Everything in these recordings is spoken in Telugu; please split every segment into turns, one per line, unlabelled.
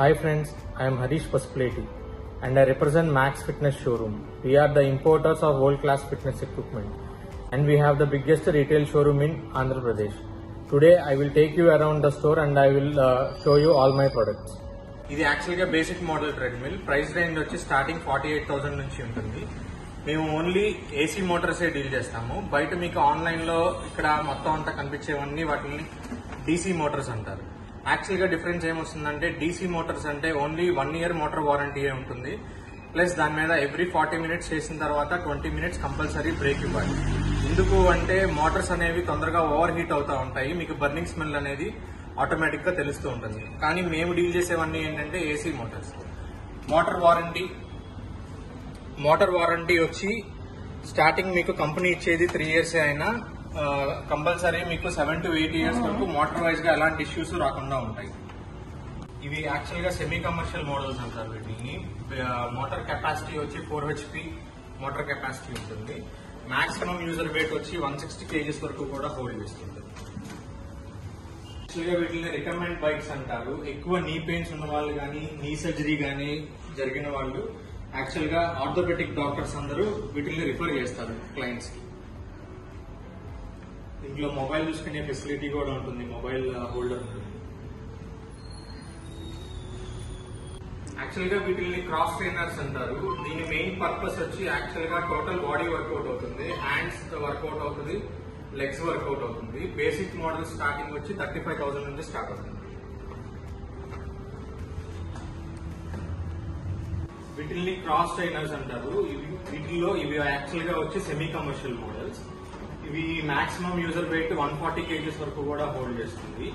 Hi friends, I am Harish Paspleti and I represent Max Fitness Showroom. We are the importers of world class fitness equipment and we have the biggest retail showroom in Andhra Pradesh. Today I will take you around the store and I will uh, show you all my products. ఇది యాక్చువల్గా basic model treadmill price range వచ్చి స్టార్టింగ్ ఫార్టీ ఎయిట్ థౌసండ్ నుంచి ఉంటుంది మేము ఓన్లీ ఏసీ మోటార్సే డీల్ చేస్తాము బయట మీకు ఆన్లైన్ లో ఇక్కడ మొత్తం అంతా కనిపించేవన్నీ వాటిని డీసీ మోటార్స్ అంటారు యాక్చువల్ గా డిఫరెన్స్ ఏమొస్తుందంటే డీసీ మోటార్స్ అంటే only one year motor warranty ఉంటుంది ప్లస్ దాని మీద ఎవ్రీ ఫార్టీ మినిట్స్ చేసిన తర్వాత ట్వంటీ మినిట్స్ కంపల్సరీ బ్రేక్ ఇవ్వాలి ఎందుకు అంటే మోటార్స్ అనేవి తొందరగా ఓవర్ హీట్ అవుతా ఉంటాయి మీకు బర్నింగ్ స్మెల్ అనేది ఆటోమేటిక్ గా తెలుస్తూ ఉంటుంది కానీ మేము డీల్ చేసేవన్నీ ఏంటంటే AC motors motor warranty motor warranty వచ్చి స్టార్టింగ్ మీకు కంపెనీ ఇచ్చేది త్రీ ఇయర్స్ అయినా కంపల్సరీ మీకు సెవెన్ టు ఎయిట్ ఇయర్స్ వరకు మోటార్ వైజ్ గా ఎలాంటి ఇష్యూస్ రాకుండా ఉంటాయి ఇవి యాక్చువల్ గా సెమీ కమర్షియల్ మోడల్స్ అంటారు వీటిని మోటార్ కెపాసిటీ వచ్చి ఫోర్ హెచ్పి మోటార్ కెపాసిటీ ఉంటుంది మాక్సిమం యూజర్ వెయిట్ వచ్చి వన్ సిక్స్టీ కేజీస్ వరకు కూడా హోల్డ్ చేస్తుంది యాక్చువల్ గా వీటిని రికమెండ్ బైక్స్ అంటారు ఎక్కువ నీ పెయిన్స్ ఉన్న వాళ్ళు కానీ నీ సర్జరీ కానీ జరిగిన వాళ్ళు యాక్చువల్ గా ఆర్థోపెటిక్ డాక్టర్స్ అందరూ వీటిని రిఫర్ చేస్తారు క్లయింట్స్ కి ఇంట్లో మొబైల్ చూసుకునే ఫెసిలిటీ కూడా ఉంటుంది మొబైల్ హోల్డర్ ఉంటుంది యాక్చువల్ గా వీటిని క్రాస్ ట్రైనర్స్ అంటారు దీని మెయిన్ పర్పస్ వచ్చి యాక్చువల్ గా టోటల్ బాడీ వర్కౌట్ అవుతుంది హ్యాండ్స్ వర్కౌట్ అవుతుంది లెగ్స్ వర్కౌట్ అవుతుంది బేసిక్ మోడల్ స్టార్టింగ్ వచ్చి థర్టీ ఫైవ్ థౌసండ్ నుంచి స్టార్ట్ అవుతుంది వీటిల్ని క్రాస్ ట్రైనర్స్ అంటారు ఇవి వీటిల్లో ఇవి యాక్చువల్ గా వచ్చి సెమీ కమర్షియల్ మోడల్స్ ఇవి maximum user weight one forty kgs వరకు కూడా హోల్డ్ చేస్తుంది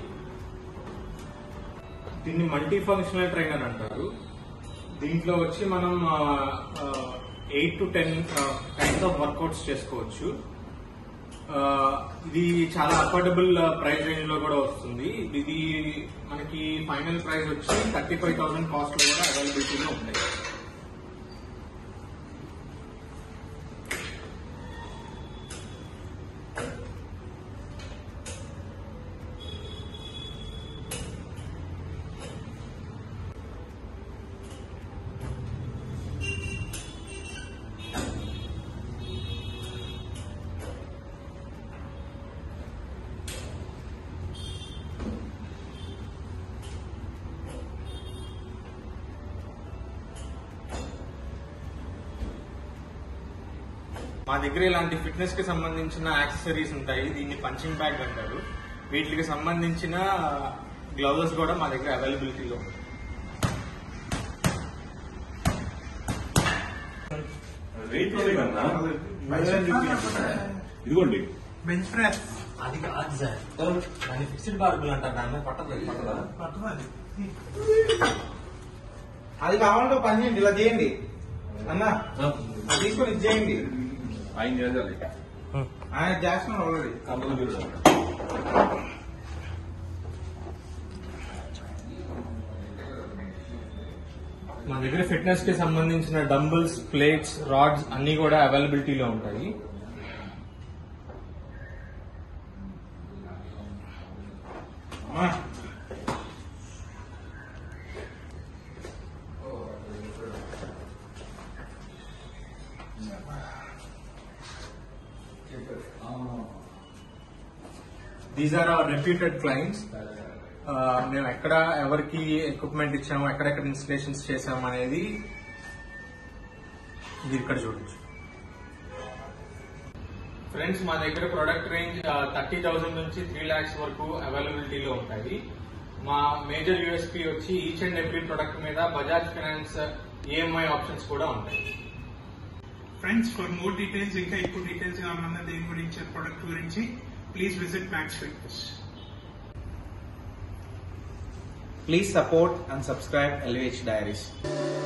దీన్ని మల్టీ ఫంక్షనల్ ట్రైనర్ అంటారు దీంట్లో వచ్చి మనం eight to ten kinds of workouts చేసుకోవచ్చు ఆ, ఇది చాలా అఫోర్డబుల్ ప్రైస్ రేంజ్ లో కూడా వస్తుంది ఇది మనకి ఫైనల్ ప్రైస్ వచ్చి థర్టీ ఫైవ్ థౌసండ్ కాస్ట్ లో కూడా అవైలబిలిటీలో ఉంటాయి మా దగ్గర ఇలాంటి ఫిట్నెస్ కి సంబంధించిన యాక్సెసరీస్ ఉంటాయి దీన్ని పంచింగ్ బ్యాగ్ అంటారు వీటికి సంబంధించిన గ్లౌజెస్ కూడా మా దగ్గర అవైలబిలిటీలో ఉంటాయి
వెయిట్ కన్నా ఇదిగోండి
బెంచ్ ప్రెస్
అది కాదు సార్ దాన్ని ఫిక్స్డ్ బార్బుల్ అంటారు దాని మీద పట్టదు పట్టదా
పట్టున్నది
అది కావాలంటే ఒక పని చేయండి ఇలా చేయండి అన్న అది తీసుకొని ఇది చేయండి
ఆయన చేయాలి
ఆయన చేస్తున్నాడు ఆల్రెడీ
కంపల్సరీ చూడాలి
మా దగ్గర ఫిట్నెస్ కి సంబంధించిన డంబుల్స్ ప్లేట్స్ రాడ్స్ అన్ని కూడా అవైలబిలిటీలో ఉంటాయి
అమ్మా,
these are our reputed clients మేము ఎక్కడ ఎవరికి ఎక్విప్మెంట్ ఇచ్చాము ఎక్కడెక్కడ ఇన్స్టలేషన్స్ చేసాము అనేది మీరు ఇక్కడ చూడొచ్చు ఫ్రెండ్స్ మా దగ్గర ప్రొడక్ట్ రేంజ్ థర్టీ థౌసండ్ నుంచి త్రీ లాక్స్ వరకు అవైలబిలిటీలో ఉంటాయి మా మేజర్ యూఎస్పీ వచ్చి ఈచ్ అండ్ ఎవ్రీ ప్రొడక్ట్ మీద బజాజ్ ఫైనాన్స్ ఈఎంఐ ఆప్షన్స్ కూడా ఉంటాయి
ఫ్రెండ్స్ ఫర్ మోర్ డీటెయిల్స్ ఇంకా ఎక్కువ డీటెయిల్స్ కావాలన్నా దేని గురించి ప్రొడక్ట్ గురించి please visit Max Fitness
please support and subscribe LVH diaries